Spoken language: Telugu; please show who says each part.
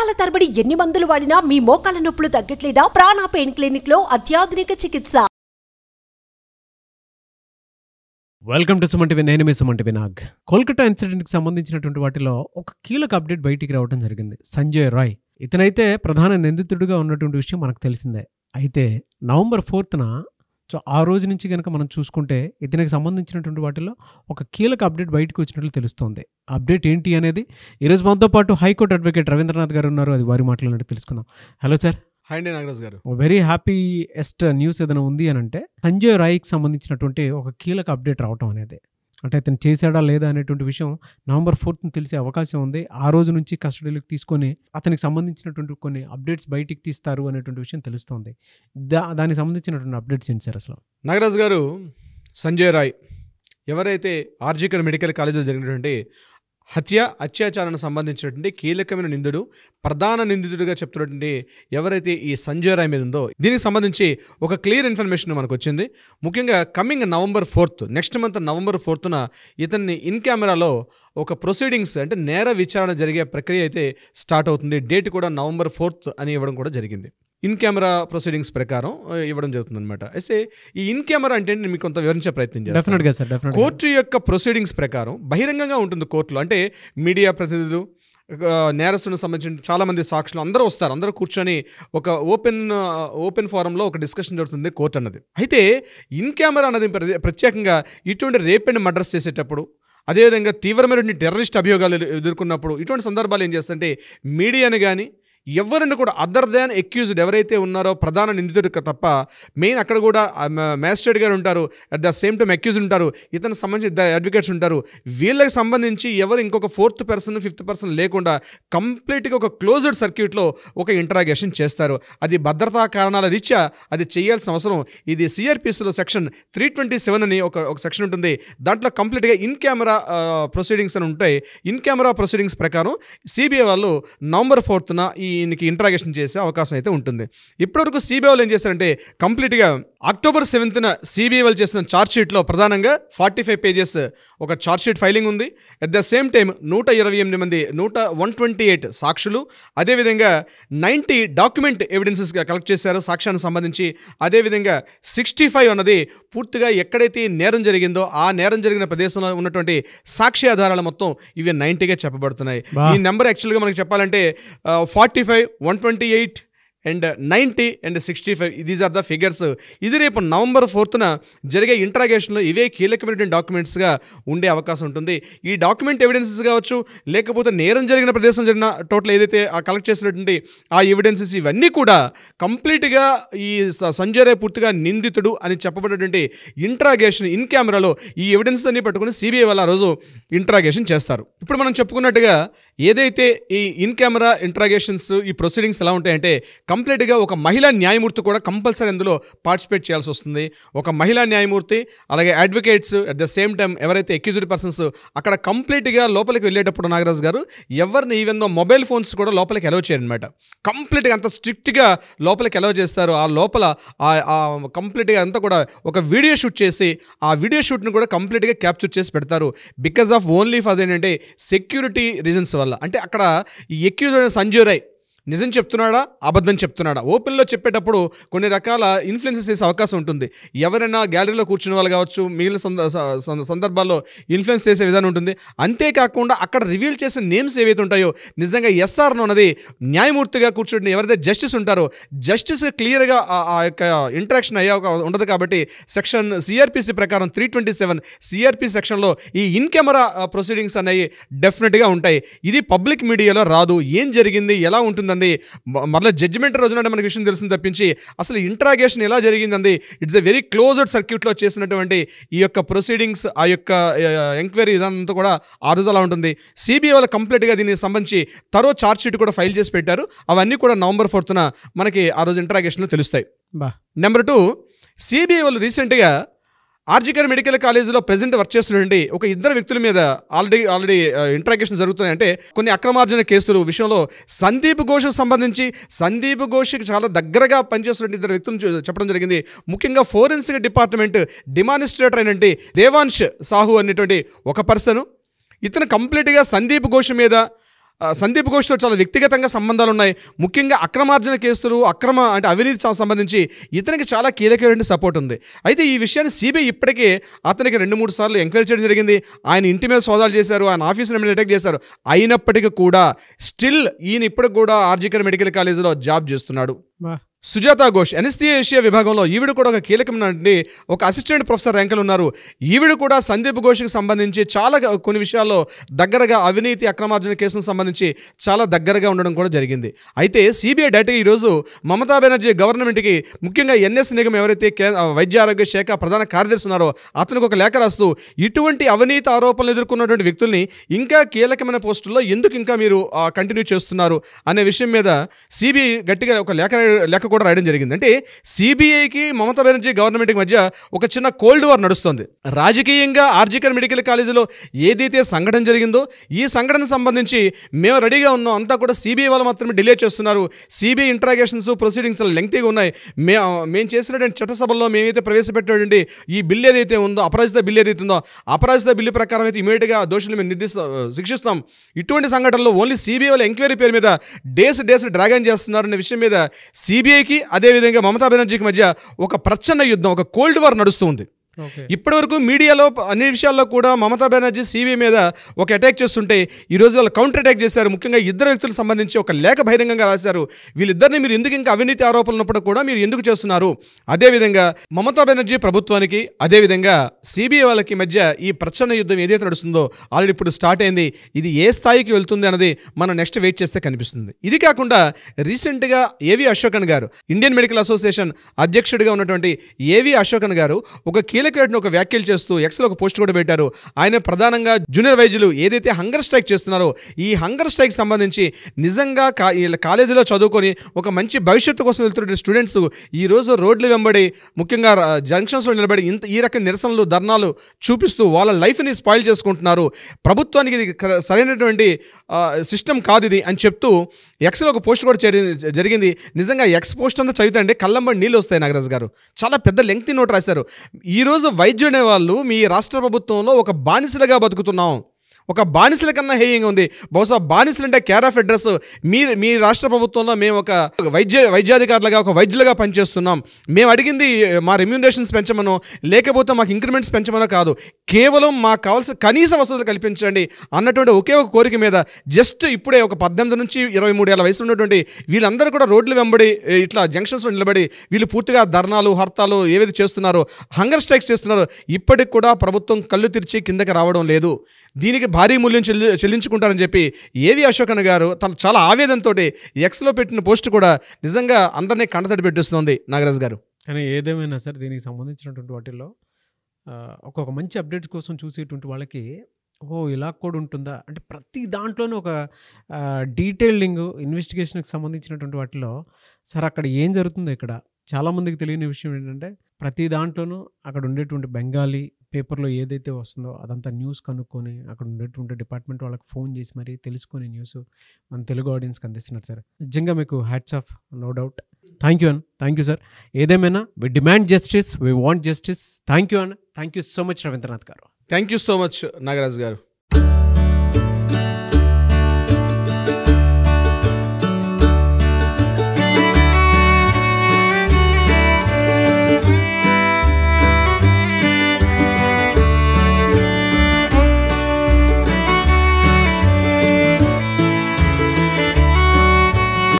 Speaker 1: సంవత్సరాల తరబడి ఎన్ని మందులు వాడినా మీ మోకాల నొప్పులు తగ్గట్లేదా ప్రాణ పెయిన్ క్లినిక్ లో అత్యాధునిక చికిత్స
Speaker 2: వెల్కమ్ టు సుమన్ టీవీ నేను మీ సుమన్ టీవీ నాగ్ కోల్కతా ఇన్సిడెంట్కి సంబంధించినటువంటి వాటిలో ఒక కీలక అప్డేట్ బయటికి రావడం జరిగింది సంజయ్ రాయ్ ఇతనైతే ప్రధాన నిందితుడిగా ఉన్నటువంటి విషయం మనకు తెలిసిందే అయితే నవంబర్ ఫోర్త్న సో ఆ రోజు నుంచి కనుక మనం చూసుకుంటే ఇతనికి సంబంధించినటువంటి వాటిలో ఒక కీలక అప్డేట్ బయటకు వచ్చినట్లు తెలుస్తోంది అప్డేట్ ఏంటి అనేది ఈరోజు మనతో పాటు హైకోర్టు అడ్వకేట్ రవీంద్రనాథ్ గారు ఉన్నారు అది వారి మాటలు తెలుసుకుందాం హలో సార్
Speaker 3: హాయ్ అండి నాగరాజ్ గారు
Speaker 2: వెరీ హ్యాపీ ఎస్ట్ న్యూస్ ఏదైనా ఉంది అని అంటే సంజయ్ రాయ్కి సంబంధించినటువంటి ఒక కీలక అప్డేట్ రావటం అనేది అంటే అతను చేశాడా లేదా అనేటువంటి విషయం నవంబర్ ఫోర్త్ని తెలిసే అవకాశం ఉంది ఆ రోజు నుంచి కస్టడీలోకి తీసుకొని అతనికి సంబంధించినటువంటి కొన్ని అప్డేట్స్ బయటికి తీస్తారు అనేటువంటి విషయం తెలుస్తోంది దా దానికి సంబంధించినటువంటి అప్డేట్స్ ఏంటి సార్ అసలు
Speaker 3: నాగరాజ్ గారు సంజయ్ రాయ్ ఎవరైతే ఆర్జికర్ మెడికల్ కాలేజీలో జరిగినటువంటి హత్య అత్యాచారానికి సంబంధించినటువంటి కీలకమైన నిందుడు ప్రధాన నిందితుడిగా చెప్తున్నటువంటి ఎవరైతే ఈ సంజయ్ రాయ్ మీద ఉందో దీనికి సంబంధించి ఒక క్లియర్ ఇన్ఫర్మేషన్ మనకు వచ్చింది ముఖ్యంగా coming November fourth next month November ఫోర్త్న ఇతన్ని ఇన్ కెమెరాలో ఒక ప్రొసీడింగ్స్ అంటే నేర విచారణ జరిగే ప్రక్రియ అయితే స్టార్ట్ అవుతుంది డేట్ కూడా నవంబర్ ఫోర్త్ అని ఇవ్వడం కూడా జరిగింది ఇన్ కెమెరా ప్రొసీడింగ్స్ ప్రకారం ఆ, ఇవ్వడం జరుగుతుంది అనమాట అయితే ఈ ఇన్ కెమెరా అంటే నేను మీకు కొంత వివరించే ప్రయత్నం చేస్తాను
Speaker 2: డెఫినెట్గా సార్ డెఫినెట్
Speaker 3: కోర్టు యొక్క ప్రొసీడింగ్స్ ప్రకారం బహిరంగంగా ఉంటుంది కోర్టులో అంటే మీడియా ప్రతినిధులు ఆ, నేరస్తులకు సంబంధించిన చాలా మంది సాక్షులు అందరూ వస్తారు అందరూ కూర్చొని ఒక ఓపెన్ ఆ, ఓపెన్ ఫోరంలో ఒక డిస్కషన్ జరుగుతుంది కోర్టు అన్నది అయితే ఇన్ కెమెరా అన్నది ప్ర- ప్రత్యేకంగా ఇటువంటి రేప్ అండ్ మర్డర్స్ చేసేటప్పుడు అదేవిధంగా తీవ్రమైనటువంటి టెర్రరిస్ట్ అభియోగాలు ఎదు- ఎదుర్కొన్నప్పుడు ఇటువంటి సందర్భాలు ఏం చేస్తుంటే మీడియాని కానీ ఎవరిని కూడా అదర్ దాన్ ఎక్యూజ్డ్ ఎవరైతే ఉన్నారో ప్రధాన నిందితుడు తప్ప మెయిన్ అక్కడ కూడా మ్యాజిస్ట్రేట్ గారు ఉంటారు at the same time accused ఉంటారు ఇతనికి సంబంధించి అడ్వకేట్స్ ఉంటారు వీళ్ళకి సంబంధించి ఎవరు ఇంకొక ఫోర్త్ పర్సన్ ఫిఫ్త్ పర్సన్ లేకుండా కంప్లీట్గా ఒక క్లోజ్డ్ సర్క్యూట్లో ఒక ఇంటరాగేషన్ చేస్తారు అది భద్రతా కారణాల రీత్యా అది చేయాల్సిన అవసరం ఇది సిఆర్పిఎస్లో సెక్షన్ త్రీ ట్వంటీ సెవెన్ అని ఒక ఒక సెక్షన్ ఉంటుంది దాంట్లో కంప్లీట్గా ఇన్ కెమెరా ప్రొసీడింగ్స్ అని ఉంటాయి ఇన్ కెమెరా ప్రొసీడింగ్స్ ప్రకారం సిబిఐ వాళ్ళు నవంబర్ ఫోర్త్న ఈయనకి ఇంటరాగేషన్ చేసే అవకాశం అయితే ఉంటుంది ఇప్పటివరకు సిబిఐ వాళ్ళు ఏం చేశారంటే కంప్లీట్గా అక్టోబర్ సెవెంత్న సిబిఐ వాళ్ళు చేసిన ఛార్జ్ షీట్లో ప్రధానంగా ఫార్టీ ఫైవ్ పేజెస్ ఒక ఛార్జ్ షీట్ ఫైలింగ్ ఉంది అట్ ద సేమ్ టైం నూట ఇరవై ఎనిమిది మంది నూట వన్ ట్వంటీ ఎయిట్ సాక్షులు అదేవిధంగా నైంటీ డాక్యుమెంట్ ఎవిడెన్సెస్గా కలెక్ట్ చేశారు సాక్ష్యానికి సంబంధించి అదేవిధంగా సిక్స్టీ ఫైవ్ అన్నది పూర్తిగా ఎక్కడైతే ఈ నేరం జరిగిందో ఆ నేరం జరిగిన ప్రదేశంలో ఉన్నటువంటి సాక్షి ఆధారాలు మొత్తం ఇవి నైంటీగా చెప్పబడుతున్నాయి
Speaker 2: బా.
Speaker 3: ఈ నెంబర్ యాక్చువల్గా మనకి చెప్పాలంటే forty five one twenty eight and ninety and sixty five these are the figures ఇది రేపు నవంబర్ ఫోర్త్న జరిగే ఇంట్రాగేషన్లో ఇవే కీలకమైనటువంటి డాక్యుమెంట్స్గా ఉండే అవకాశం ఉంటుంది ఈ డాక్యుమెంట్ ఎవిడెన్సెస్ కావచ్చు లేకపోతే నేరం జరిగిన ప్రదేశం జరిగిన టోటల్ ఏదైతే ఆ కలెక్ట్ చేసినటువంటి ఆ ఎవిడెన్సెస్ ఇవన్నీ కూడా కంప్లీట్గా ఈ స- సంజయ్ రాయ్ పూర్తిగా నిందితుడు అని చెప్పబడినటువంటి ఇంట్రాగేషన్ ఇన్ కెమెరాలో ఈ ఎవిడెన్స్ అన్ని పట్టుకుని సిబిఐ వాళ్ళ ఆ రోజు ఇంట్రాగేషన్ చేస్తారు ఇప్పుడు మనం చెప్పుకున్నట్టుగా ఏదైతే ఈ ఇన్ కెమెరా ఇంట్రాగేషన్స్ ఈ ప్రొసీడింగ్స్ ఎలా ఉంటాయంటే కంప్లీట్గా ఒక మహిళా న్యాయమూర్తి కూడా కంపల్సరీ అందులో పార్టిసిపేట్ చేయాల్సి వస్తుంది ఒక మహిళా న్యాయమూర్తి అలాగే advocates at the same time ఎవరైతే ఎక్యూజ్డ్ పర్సన్స్ అక్కడ కంప్లీట్గా లోపలికి వెళ్ళేటప్పుడు నాగరాజు గారు ఎవరిని ఈవెన్ మొబైల్ ఫోన్స్ కూడా లోపలికి అలౌ చేయరనమాట కంప్లీట్గా అంత స్ట్రిక్ట్గా లోపలికి అలౌ చేస్తారు ఆ లోపల ఆ- ఆ కంప్లీట్గా అంతా కూడా ఒక వీడియో షూట్ చేసి ఆ వీడియో షూట్ని కూడా కంప్లీట్గా క్యాప్చర్ చేసి పెడతారు బికాస్ ఆఫ్ ఓన్లీ ఫర్ ఏంటంటే సెక్యూరిటీ రీజన్స్ వల్ల అంటే అక్కడ ఈ ఎక్యూజ్ సంజయ్ రాయ్ నిజం చెప్తున్నాడా అబద్ధం చెప్తున్నాడా ఓపెన్లో చెప్పేటప్పుడు కొన్ని రకాల ఇన్ఫ్లుయెన్సెస్ చేసే అవకాశం ఉంటుంది ఎవరైనా గ్యాలరీలో కూర్చున్న వాళ్ళు కావచ్చు మిగిలిన సంద- స- స- సందర్భాల్లో ఇన్ఫ్లుయెన్స్ చేసే విధానం ఉంటుంది అంతేకాకుండా అక్కడ రివీల్ చేసే నేమ్స్ ఏవైతే ఉంటాయో నిజంగా ఎస్ఆర్ అన్నది న్యాయమూర్తిగా కూర్చుని ఎవరైతే జస్టిస్ ఉంటారో జస్టిస్ క్లియర్గా ఆ- ఆ యొక్క ఇంటరాక్షన్ అయ్యే ఒక- ఉండదు కాబట్టి సెక్షన్ సిఆర్పిసి ప్రకారం త్రీ ట్వంటీ సెవెన్ సిఆర్పి సెక్షన్లో ఈ ఇన్ కెమెరా ప్రొసీడింగ్స్ అనేవి డెఫినెట్గా ఉంటాయి ఇది పబ్లిక్ మీడియాలో రాదు ఏం జరిగింది ఎలా ఉంటుందండి మ- మరలా జడ్జిమెంట్ రోజున మనకి విషయం తెలుస్తుంది తప్పించి అసలు ఇంట్రాగేషన్ ఎలా జరిగిందండి ఇట్స్ ఎ వెరీ క్లోజ్డ్ సర్క్యూట్లో చేసినటువంటి ఈ యొక్క ప్రొసీడింగ్స్ ఆ యొక్క ఎంక్వైరీ ఇదంతా కూడా ఆ రోజు అలా ఉంటుంది సిబిఐ వాళ్ళు కంప్లీట్గా దీనికి సంబంధించి తరో ఛార్జ్ షీట్ కూడా ఫైల్ చేసి పెట్టారు అవన్నీ కూడా నవంబర్ ఫోర్త్న మనకి ఆ రోజు ఇంట్రాగేషన్లో తెలుస్తాయి
Speaker 2: బా
Speaker 3: నెంబర్ టూ సిబిఐ వాళ్ళు రీసెంట్గా ఆర్జికర్ మెడికల్ కాలేజీలో ప్రెసెంట్ వర్క్ చేస్తున్నటువంటి ఒక ఇద్దరు వ్యక్తుల మీద ఆల్రెడీ ఆల్రెడీ ఇంట్రాగేషన్ జరుగుతున్నాయి అంటే కొన్ని అక్రమార్జన కేసులు విషయంలో సందీప్ ఘోష్కి సంబంధించి సందీప్ ఘోష్కి చాలా దగ్గరగా పనిచేస్తున్న ఇద్దరు వ్యక్తులను చూ- చెప్పడం జరిగింది ముఖ్యంగా ఫోరెన్సిక్ డిపార్ట్మెంట్ డిమానిస్ట్రేటర్ అయినటువంటి దేవాంశ్ సాహు అనేటువంటి ఒక పర్సన్ ఇతను కంప్లీట్గా సందీప్ ఘోష్ మీద ఆ, సందీప్ ఘోష్తో చాలా వ్యక్తిగతంగా సంబంధాలు ఉన్నాయి ముఖ్యంగా అక్రమార్జన కేసులు అక్రమ అంటే అవినీతి సం- సంబంధించి ఇతనికి చాలా కీలకమైన సపోర్ట్ ఉంది అయితే ఈ విషయాన్ని సిబిఐ ఇప్పటికే అతనికి రెండు మూడు సార్లు ఎంక్వైరీ చేయడం జరిగింది ఆయన ఇంటి మీద సోదాలు చేశారు ఆయన ఆఫీస్ మీద అటాక్ చేశారు అయినప్పటికీ కూడా స్టిల్ ఈయన ఇప్పటికి కూడా ఆర్జికర్ మెడికల్ కాలేజీలో జాబ్ చేస్తున్నాడు
Speaker 2: వా.
Speaker 3: సుజాత ఘోష్ ఎనస్థియేషియా విభాగంలో ఈవిడ కూడా ఒక కీలకమైన ఒక అసిస్టెంట్ ప్రొఫెసర్ ర్యాంకులు ఉన్నారు ఈవిడ కూడా సందీప్ ఘోష్కి సంబంధించి చాలా గ- కొన్ని విషయాల్లో దగ్గరగా అవినీతి అక్రమార్జన కేసులకు సంబంధించి చాలా దగ్గరగా ఉండడం కూడా జరిగింది అయితే సిబిఐ డేటా ఈరోజు మమతా బెనర్జీ గవర్నమెంట్కి ముఖ్యంగా ఎన్ఎస్ నిగమ్ ఎవరైతే కే వైద్య ఆరోగ్య శాఖ ప్రధాన కార్యదర్శి ఉన్నారో అతనికి ఒక లేఖ రాస్తూ ఇటువంటి అవినీతి ఆరోపణలు ఎదుర్కొన్నటువంటి వ్యక్తుల్ని ఇంకా కీలకమైన పోస్టుల్లో ఎందుకు ఇంకా మీరు కంటిన్యూ చేస్తున్నారు అనే విషయం మీద సిబిఐ గట్టిగా ఒక లేఖ రాయ- లేఖ కూడా రాయడం జరిగింది అంటే సిబిఐకి మమతా బెనర్జీ గవర్నమెంట్కి మధ్య ఒక చిన్న కోల్డ్ వార్ నడుస్తుంది రాజకీయంగా ఆర్జికర్ మెడికల్ కాలేజీలో ఏదైతే సంఘటన జరిగిందో ఈ సంఘటన సంబంధించి మేము రెడీగా ఉన్నాం అంతా కూడా సిబిఐ వాళ్ళు మాత్రమే డిలే చేస్తున్నారు సిబిఐ ఇంట్రాగేషన్స్ ప్రొసీడింగ్స్ లెంగ్తీగా ఉన్నాయి మే మేము చేసినటువంటి చట్టసభల్లో మేమైతే ప్రవేశపెట్టినటువంటి ఈ బిల్ ఏదైతే ఉందో అపరాజిత బిల్ ఏదైతే ఉందో అపరాజిత బిల్లు ప్రకారం అయితే ఇమీడియట్గా దోషులు మేము నిర్దిష్ట శిక్షిస్తాం ఇటువంటి సంఘటనలో ఓన్లీ సిబిఐ వాళ్ళ ఎంక్వైరీ పేరు మీద డేస్ డేస్ డ్రాగన్ చేస్తున్నారనే విషయం మీద సిబిఐకి అదేవిధంగా మమతా బెనర్జీకి మధ్య ఒక ప్రచన్న యుద్ధం ఒక కోల్డ్ వార్ నడుస్తుంది
Speaker 2: ఓకే
Speaker 3: ఇప్పటివరకు మీడియాలో అన్ని విషయాల్లో కూడా మమతా బెనర్జీ సిబిఐ మీద ఒక అటాక్ చేస్తుంటే ఈ రోజు వాళ్ళు కౌంటర్ అటాక్ చేశారు ముఖ్యంగా ఇద్దరు వ్యక్తులకు సంబంధించి ఒక లేఖ బహిరంగంగా రాశారు వీళ్ళిద్దరిని మీరు ఎందుకు ఇంకా అవినీతి ఆరోపణలు ఉన్నప్పుడు కూడా మీరు ఎందుకు చేస్తున్నారు అదేవిధంగా మమతా బెనర్జీ ప్రభుత్వానికి అదేవిధంగా సిబిఐ వాళ్ళకి మధ్య ఈ ప్రచన్న యుద్ధం ఏదైతే నడుస్తుందో ఆల్రెడీ ఇప్పుడు స్టార్ట్ అయింది ఇది ఏ స్థాయికి వెళ్తుంది అన్నది మనం నెక్స్ట్ వెయిట్ చేస్తే కనిపిస్తుంది ఇది కాకుండా రీసెంట్గా ఏవి అశోకన్ గారు ఇండియన్ మెడికల్ అసోసియేషన్ అధ్యక్షుడిగా ఉన్నటువంటి ఏవి అశోకన్ గారు ఒక కీలకమైన ఒక వ్యాఖ్యలు చేస్తూ ఎక్స్లో ఒక పోస్ట్ కూడా పెట్టారు ఆయన ప్రధానంగా జూనియర్ వైద్యులు ఏదైతే హంగర్ స్ట్రైక్ చేస్తున్నారో ఈ హంగర్ స్ట్రైక్ సంబంధించి నిజంగా కా వీళ్ళ కాలేజీలో చదువుకొని ఒక మంచి భవిష్యత్తు కోసం వెళ్తున్న స్టూడెంట్స్ ఈ రోజు రోడ్లు వెంబడి ముఖ్యంగా ర- జంక్షన్స్లో నిలబడి ఇంత ఈ రకం నిరసనలు ధర్నాలు చూపిస్తూ వాళ్ళ లైఫ్ని స్పాయిల్ చేసుకుంటున్నారు ప్రభుత్వానికి ఇది కర- సరైనటువంటి సిస్టమ్ కాదు ఇది అని చెప్తూ ఎక్స్లో ఒక పోస్ట్ కూడా చేరి జరిగింది నిజంగా ఎక్స్ పోస్ట్ అంతా చదివితే అంటే కళ్ళంబడి నీళ్ళు వస్తాయి నాగరాజ్ గారు చాలా పెద్ద లెంగ్తీ నోట్ రాశారు ఈరోజు వైద్యుడు అనే వాళ్ళు మీ రాష్ట్ర ప్రభుత్వంలో ఒక బానిసలుగా బతుకుతున్నాం ఒక బానిసల కన్నా హేయంగా ఉంది బహుశా బానిసలు అంటే కేర్ ఆఫ్ అడ్రస్ మీ మీ రాష్ట్ర ప్రభుత్వంలో మేము ఒక వైద్య వైద్యాధికారులుగా ఒక వైద్యులుగా పనిచేస్తున్నాం మేము అడిగింది మా రెమ్యూనరేషన్స్ పెంచమనో లేకపోతే మాకు ఇంక్రిమెంట్స్ పెంచమనో కాదు కేవలం మాకు కావాల్సిన కనీస వసతులు కల్పించండి అన్నటువంటి ఒకే ఒక కోరిక మీద జస్ట్ ఇప్పుడే ఒక పద్దెనిమిది నుంచి ఇరవై మూడు ఏళ్ళ వయసు ఉన్నటువంటి వీళ్ళందరూ కూడా రోడ్లు వెంబడి ఏ, ఇట్లా జంక్షన్స్లో నిలబడి వీళ్ళు పూర్తిగా ధర్నాలు హర్తాలు ఏవైతే చేస్తున్నారో హంగర్ స్ట్రైక్స్ చేస్తున్నారో ఇప్పటికి కూడా ప్రభుత్వం కళ్ళు తెరిచి కిందకి రావడం లేదు దీనికి భారీ మూల్యం చెల్లి చెల్లించుకుంటారని చెప్పి ఏవి అశోకన్ గారు తను చాలా ఆవేదనతో ఎక్స్లో పెట్టిన పోస్ట్ కూడా నిజంగా అందరినీ కంటతడి పెట్టిస్తుంది నాగరాజ్ గారు
Speaker 2: కానీ ఏదేమైనా సరే దీనికి సంబంధించినటువంటి వాటిల్లో ఆ, ఒక్కొక్క మంచి అప్డేట్స్ కోసం చూసేటువంటి వాళ్ళకి ఓ ఇలా కూడా ఉంటుందా అంటే ప్రతి దాంట్లోనూ ఒక డీటెయిలింగ్ ఇన్వెస్టిగేషన్కి సంబంధించినటువంటి వాటిలో సార్ అక్కడ ఏం జరుగుతుందో ఇక్కడ చాలామందికి తెలియని విషయం ఏంటంటే ప్రతి దాంట్లోనూ అక్కడ ఉండేటువంటి బెంగాలీ పేపర్లో ఏదైతే వస్తుందో అదంతా న్యూస్ కనుక్కొని అక్కడ ఉండేటువంటి డిపార్ట్మెంట్ వాళ్ళకి ఫోన్ చేసి మరీ తెలుసుకొని న్యూస్ మన తెలుగు ఆడియన్స్కి అందిస్తున్నారు సార్ నిజంగా మీకు hats off no doubt thank you అన్న థ్యాంక్ యూ సార్ ఏదేమైనా we demand justice we want justice thank you అన్న thank you so much Ravindranath garu
Speaker 3: thank you so much Nagaraj గారు